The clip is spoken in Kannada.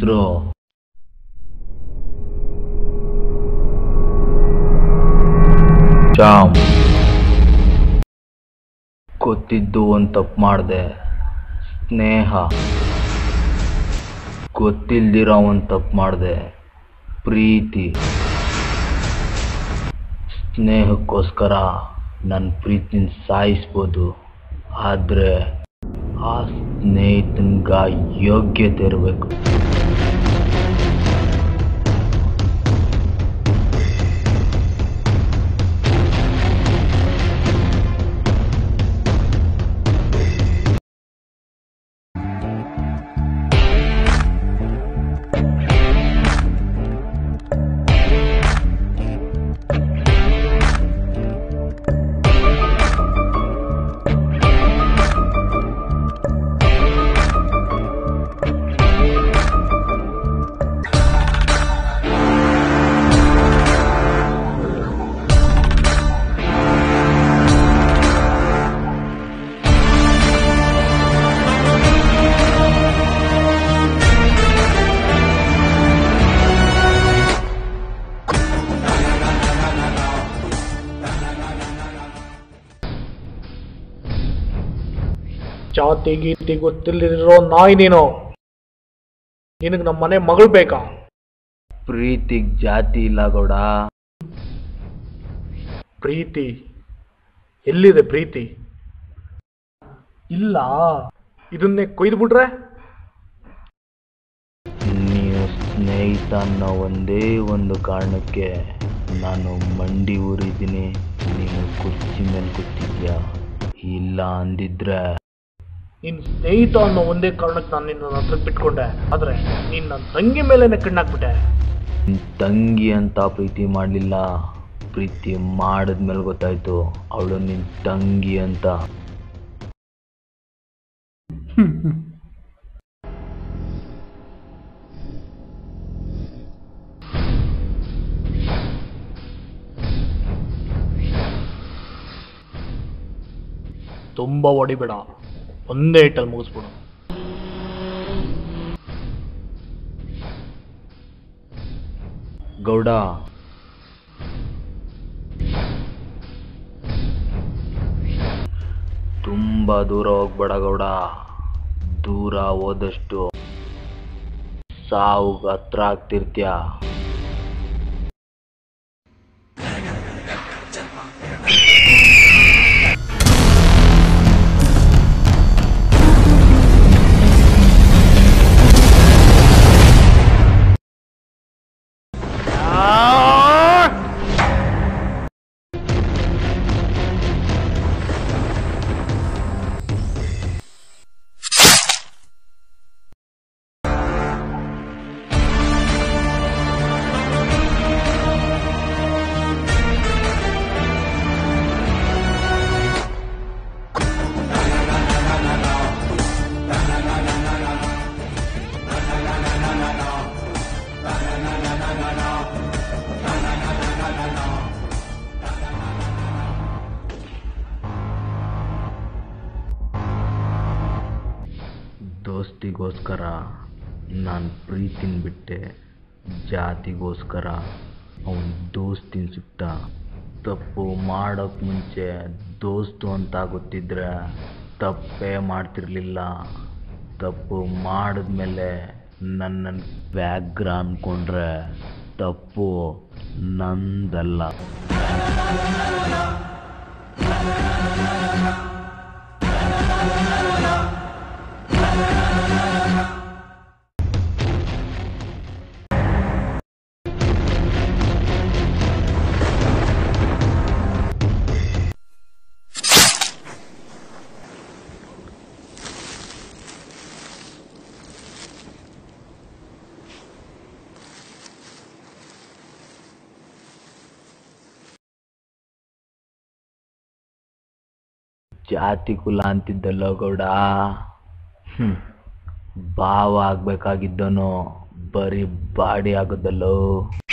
ಹೆಸರು ಶ್ಯಾಮ್ ಗೊತ್ತಿದ್ದು ಒಂದು ತಪ್ಪು ಮಾಡಿದೆ ಸ್ನೇಹ ಗೊತ್ತಿಲ್ದಿರೋ ಒಂದು ತಪ್ಪು ಮಾಡಿದೆ ಪ್ರೀತಿ ಸ್ನೇಹಕ್ಕೋಸ್ಕರ ನನ್ನ ಪ್ರೀತಿನ ಸಾಯಿಸ್ಬೋದು ಆದರೆ ಆ ಸ್ನೇಹಿತನ್ಗ ಯೋಗ್ಯತೆ ಇರಬೇಕು ಜಾತಿ ಗೀತಿ ಗೊತ್ತಿಲ್ಲದಿರೋ ನಾಯಿ ನೀನು ನಿನಗೆ ನಮ್ಮ ಮನೆ ಮಗಳು ಬೇಕಾ ಪ್ರೀತಿಗೆ ಜಾತಿ ಇಲ್ಲ ಗೌಡ ಪ್ರೀತಿ ಎಲ್ಲಿದೆ ಪ್ರೀತಿ ಇಲ್ಲ ಇದನ್ನೇ ಕೊಯ್ದುಬಿಟ್ರೆ ನೀವು ಸ್ನೇಹಿತ ಅನ್ನೋ ಒಂದೇ ಒಂದು ಕಾರಣಕ್ಕೆ ನಾನು ಮಂಡಿ ಊರಿದ್ದೀನಿ ನೀನು ಕುರ್ಚಿ ಮೇಲೆ ಕೂತಿದ್ಯಾ ಇಲ್ಲ ಅಂದಿದ್ರೆ ನಿನ್ನ ಸ್ನೇಹಿತ ಅನ್ನೋ ಒಂದೇ ಕಾರಣಕ್ಕೆ ನಾನು ನಿನ್ನ ಹತ್ರ ಬಿಟ್ಕೊಂಡೆ ಆದ್ರೆ ನೀನ್ ನನ್ನ ತಂಗಿ ಮೇಲೆನೆ ಕಣ್ಣಾಕ್ಬಿಟ್ಟೆ ನಿನ್ ತಂಗಿ ಅಂತ ಪ್ರೀತಿ ಮಾಡಲಿಲ್ಲ ಪ್ರೀತಿ ಮಾಡಿದ್ಮೇಲೆ ಗೊತ್ತಾಯ್ತು ಅವಳು ನಿನ್ ತಂಗಿ ಅಂತ ತುಂಬಾ ಹೊಡಿಬೇಡ ಒಂದೇ ಇಟ್ಟಲ್ಲಿ ಮುಗಿಸ್ಬಿಡು ಗೌಡ ತುಂಬ ದೂರ ಹೋಗ್ಬೇಡ ಗೌಡ ದೂರ ಹೋದಷ್ಟು ಸಾವುಗೆ ಹತ್ರ ಆಗ್ತಿರ್ತೀಯ ದೋಸ್ತಿಗೋಸ್ಕರ ನಾನು ಪ್ರೀತಿನ ಬಿಟ್ಟೆ ಜಾತಿಗೋಸ್ಕರ ಅವನ ದೋಸ್ತಿನ ಸುತ್ತ ತಪ್ಪು ಮಾಡೋಕ್ಕೆ ಮುಂಚೆ ದೋಸ್ತು ಅಂತ ಗೊತ್ತಿದ್ರೆ ತಪ್ಪೇ ಮಾಡ್ತಿರ್ಲಿಲ್ಲ ತಪ್ಪು ಮಾಡಿದ್ಮೇಲೆ ನನ್ನನ್ನು ವ್ಯಾಘ್ರ ಅಂದ್ಕೊಂಡ್ರೆ ತಪ್ಪು ನಂದಲ್ಲ ಜಾತಿ ಕುಲ ಅಂತಿದ್ದಲ್ಲೋ ಗೌಡ ಹ್ಮ್. ಭಾವ ಆಗ್ಬೇಕಾಗಿದ್ದನು ಬರೀ ಬಾಡಿ ಆಗೋದಲ್ಲೋ